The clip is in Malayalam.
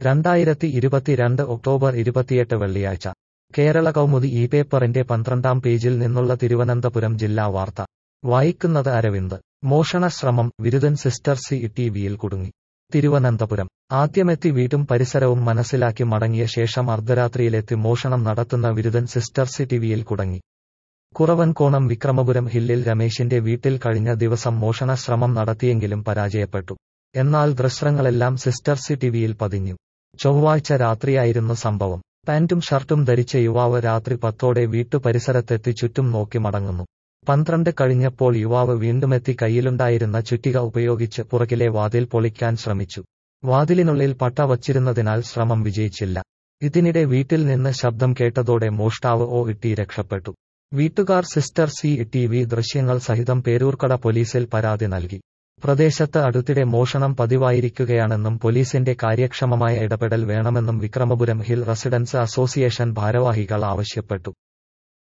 രണ്ടായിരത്തി ഇരുപത്തിരണ്ട് ഒക്ടോബർ ഇരുപത്തിയെട്ട് വെള്ളിയാഴ്ച കേരള കൗമുദി ഈ പേപ്പറിന്റെ പന്ത്രണ്ടാം പേജിൽ നിന്നുള്ള തിരുവനന്തപുരം ജില്ലാ വാർത്ത വായിക്കുന്നത് അരവിന്ദ് മോഷണ ശ്രമം വിരുദൻ സിസ്റ്റർ സി ടിവിയിൽ കുടുങ്ങി തിരുവനന്തപുരം ആദ്യമെത്തി വീട്ടും പരിസരവും മനസ്സിലാക്കി മടങ്ങിയ ശേഷം അർദ്ധരാത്രിയിലെത്തി മോഷണം നടത്തുന്ന വിരുദൻ സിസ്റ്റർ സി ടിവിയിൽ കുടുങ്ങി കുറവൻകോണം വിക്രമപുരം ഹില്ലിൽ രമേശിന്റെ വീട്ടിൽ കഴിഞ്ഞ ദിവസം മോഷണ ശ്രമം നടത്തിയെങ്കിലും പരാജയപ്പെട്ടു എന്നാൽ ദൃശ്യങ്ങളെല്ലാം സിസ്റ്റർ സി ടിവിയിൽ പതിഞ്ഞു ചൊവ്വാഴ്ച രാത്രിയായിരുന്നു സംഭവം പാന്റും ഷർട്ടും ധരിച്ച യുവാവ് രാത്രി പത്തോടെ വീട്ടു പരിസരത്തെത്തി ചുറ്റും നോക്കി മടങ്ങുന്നു പന്ത്രണ്ട് കഴിഞ്ഞപ്പോൾ യുവാവ് വീണ്ടുമെത്തി കയ്യിലുണ്ടായിരുന്ന ചുറ്റിക ഉപയോഗിച്ച് പുറകിലെ വാതിൽ പൊളിക്കാൻ ശ്രമിച്ചു വാതിലിനുള്ളിൽ പട്ട വച്ചിരുന്നതിനാൽ ശ്രമം വിജയിച്ചില്ല ഇതിനിടെ വീട്ടിൽ നിന്ന് ശബ്ദം കേട്ടതോടെ മോഷ്ടാവ് ഓ ഇട്ടി രക്ഷപ്പെട്ടു വീട്ടുകാർ സിസ്റ്റർ സി ടി വി ദൃശ്യങ്ങൾ സഹിതം പേരൂർക്കട പോലീസിൽ പരാതി നൽകി പ്രദേശത്ത് അടുത്തിടെ മോഷണം പതിവായിരിക്കുകയാണെന്നും പോലീസിന്റെ കാര്യക്ഷമമായ ഇടപെടൽ വേണമെന്നും വിക്രമപുരം ഹിൽ റെസിഡൻസ് അസോസിയേഷൻ ഭാരവാഹികൾ ആവശ്യപ്പെട്ടു